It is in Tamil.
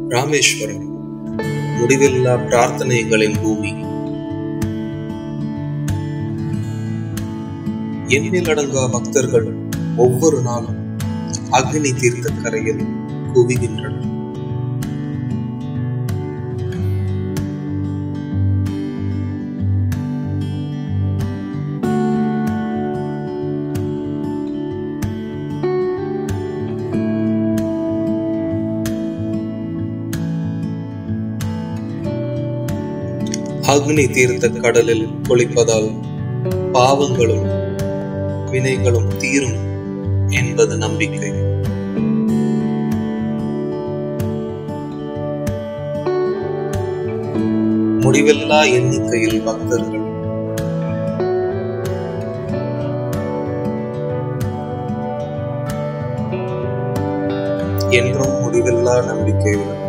ராமேஸ்வரம் முடிவில்லா பிரார்த்தனைகளின் பூமி எண்ணிலடங்கா பக்தர்கள் ஒவ்வொரு நாளும் அக்னி தீர்த்த கரையில் குவிகின்றனர் அக்னி தீர்த்த கடலில் குளிப்பதால் பாவங்களும் வினைகளும் தீரும் என்பது நம்பிக்கை முடிவில்லா எண்ணிக்கையில் பக்தர்கள் என்றும் முடிவில்லா நம்பிக்கையுடன்